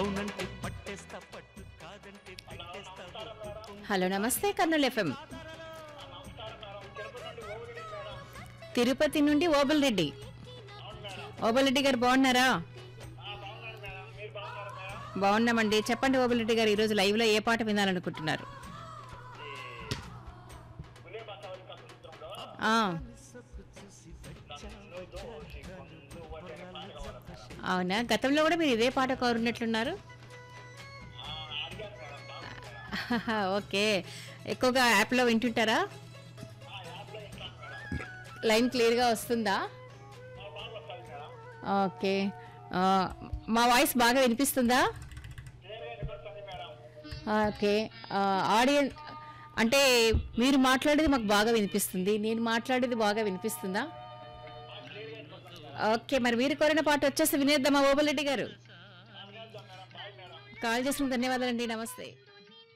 అవునంటే పట్టేస్తా పట్టు కాదంటే పెట్టేస్తా ఒట్టు. హలో నమస్తే కర్నూలు ఎఫ్ఎం తిరుపతి నుండి ఓబుల్ రెడ్డి ఓబుల్ రెడ్డి గారు బాగున్నారా బాగున్నామండి చెప్పండి ఓబుల్ రెడ్డి గారు ఈరోజు లైవ్ లో ఏ పాట వినాలనుకుంటున్నారు ఆ. అవునా గతంలో కూడా మీరు ఇదే పాట కోరున్నట్లున్నారు ఓకే ఎక్కువగా యాప్లో వింటుంటారా లైన్ క్లియర్గా వస్తుందా ఓకే ఆ, మా వాయిస్ బాగా వినిపిస్తుందా ఓకే ఆడియన్స్ అంటే మీరు మాట్లాడేది మాకు బాగా వినిపిస్తుంది నేను మాట్లాడేది బాగా వినిపిస్తుందా ఓకే మరి మీరు కోరిన పాట వచ్చేసి వినేద్దామా ఓబుల్ రెడ్డి గారు కాల్ చేసిన ధన్యవాదాలండి నమస్తే